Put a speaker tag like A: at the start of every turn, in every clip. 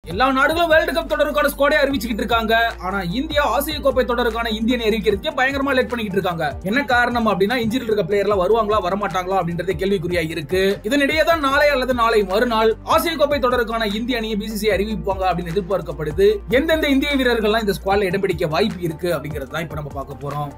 A: எல்லா நாடுகளும் world cup தொடருக்கான ஸ்குவாடே அறிவிச்சுக்கிட்டு இருக்காங்க ஆனா இந்தியா ஆசிய கோப்பை தொடருக்கான இந்தியனை அறிவிக்கிறதுக்கே பயங்கரமா லேட் பண்ணிக்கிட்டு இருக்காங்க என்ன காரணம் அப்படின்னா இன்ஜினில் இருக்க பிளேயர்லாம் வருவாங்களா வரமாட்டாங்களா அப்படின்றதே கேள்விக்குறியா இருக்கு இதனிடையே தான் நாளை அல்லது நாளை மறுநாள் ஆசிய கோப்பை தொடருக்கான இந்திய அணியை பிசிசி அறிவிப்பாங்க அப்படின்னு எதிர்பார்க்கப்படுது எந்தெந்த இந்திய வீரர்கள்லாம் இந்த ஸ்குவாட்ல இடம் பிடிக்க வாய்ப்பு இருக்கு அப்படிங்கறது தான் இப்ப நம்ம பார்க்க போறோம்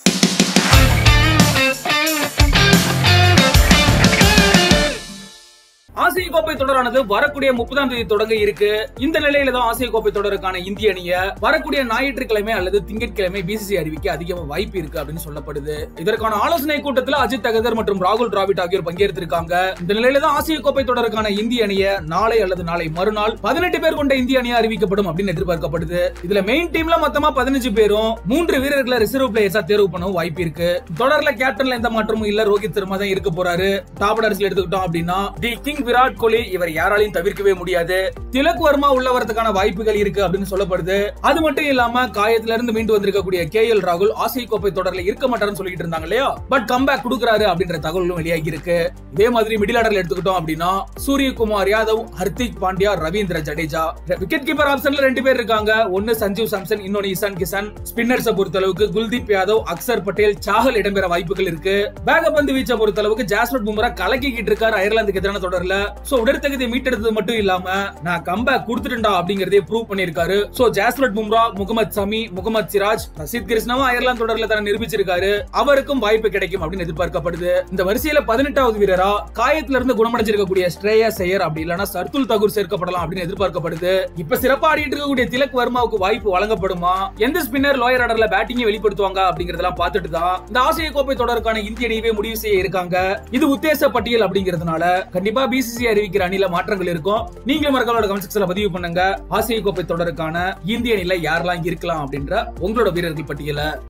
A: ஆசிய கோப்பை தொடரானது வரக்கூடிய முப்பதாம் தேதி தொடங்க இருக்கு இந்த நிலையில தான் ஆசிய கோப்பை தொடருக்கான இந்திய அணிய வரக்கூடிய ஞாயிற்றுக்கிழமை அல்லது திங்கட்கிழமை பிசிசி அறிவிக்க அதிகமா வாய்ப்பு இருக்கு அப்படின்னு சொல்லப்படுது இதற்கான ஆலோசனை கூட்டத்தில் அஜித் அகர்கர் மற்றும் ராகுல் டிராவிட் ஆகியோர் பங்கேற்றிருக்காங்க இந்த நிலையில தான் ஆசிய கோப்பை தொடருக்கான இந்திய அணிய நாளை அல்லது நாளை மறுநாள் பதினெட்டு பேர் கொண்ட இந்திய அணியா அறிவிக்கப்படும் அப்படின்னு எதிர்பார்க்கப்படுது இதுல மெயின் டீம்ல மொத்தமா பதினஞ்சு பேரும் மூன்று வீரர்களை ரிசர்வ் பிளேயர்ஸா தேர்வு பண்ணவும் வாய்ப்பு இருக்கு தொடர்ல கேப்டன்ல எந்த மாற்றமும் இல்ல ரோஹித் சர்மா தான் இருக்க போறாரு டாப் ஆர்டர்ஸ்ல எடுத்துக்கிட்டோம் அப்படின்னா தி கிங் விராட் கோலி இவர் யாராலையும் தவிர்க்கவே முடியாது திலக் வர்மா உள்ள வரதுக்கான வாய்ப்புகள் இருக்கு அப்படின்னு சொல்லப்படுது அது மட்டும் இல்லாம காயத்துல இருந்து மீண்டு வந்திருக்கக்கூடிய கே எல் ராகுல் ஆசிய கோப்பை தொடர்ல இருக்க மாட்டாருன்னு சொல்லிட்டு இருந்தாங்க இல்லையா பட் கம்பேக் கொடுக்குறாரு அப்படின்ற தகவலும் வெளியாகி இருக்கு இதே மாதிரி மிடில் ஆர்டர்ல எடுத்துக்கிட்டோம் அப்படின்னா சூரியகுமார் யாதவ் ஹர்திக் பாண்டியா ரவீந்திர ஜடேஜா விக்கெட் கீப்பர் ஆப்ஷன்ல ரெண்டு பேர் இருக்காங்க ஒன்னு சஞ்சீவ் சாம்சன் இன்னொன்னு இசான் கிசான் ஸ்பின்னர்ஸை பொறுத்த அளவுக்கு குல்தீப் யாதவ் அக்சர் பட்டேல் சாஹல் இடம்பெற வாய்ப்புகள் இருக்கு வேக பந்து வீச்சை பொறுத்த அளவுக்கு ஜாஸ்மட் பும்ரா கலக்கிக்கிட்டு இருக்காரு அயர்லாந்துக்கு எதிரான தொடர்ல சோ உடற்தகுதியை மீட்டெடுத்தது மட்டும் இல்லாம நான் கம்பேக் கொடுத்துட்டா அப்படிங்கறதே ப்ரூவ் பண்ணிருக்காரு சோ ஜாஸ்மட் பும்ரா முகமது சமி முகமது சிராஜ் ரசித் கிருஷ்ணாவும் அயர்லாந்து தொடர்ல தன்னை நிரூபிச்சிருக்காரு அவருக்கும் வாய்ப்பு கிடைக்கும் அப்படின்னு எதிர்பார்க்கப்படுது இந்த வரிசையில பதினெட்டாவது வீரரா காயத்துல இருந்து குணமடைஞ்சிருக்கக்கூடிய ஸ்ரேயா செய்யர் அப்படி இல்லனா சர்துல் தகூர் சேர்க்கப்படலாம் அப்படின்னு எதிர்பார்க்கப்படுது இப்ப சிறப்பா ஆடிட்டு இருக்கக்கூடிய திலக் வர்மாவுக்கு வாய்ப்பு வழங்கப்படுமா எந்த ஸ்பின்னர் லோயர் ஆர்டர்ல பேட்டிங்கை வெளிப்படுத்துவாங்க அப்படிங்கறதெல்லாம் பார்த்துட்டு தான் இந்த ஆசிய கோப்பை தொடருக்கான இந்திய அணியவே முடிவு செய்ய இருக்காங்க இது உத்தேச பட்டியல் அப்படிங்கிறதுனால கண்டிப்பா பிசிசி அறிவிக்கிற அணில மாற்றங்கள் இருக்கும் நீங்களும் மறக்காம கமெண்ட் செக்ஷன்ல பதிவு பண்ணுங்க ஆசிய கோப்பை தொடருக்கான இந்திய அணில யாரெல்லாம் இருக்கலாம் அப்படின்ற உங்களோட வீரர்கள் பட்டியலை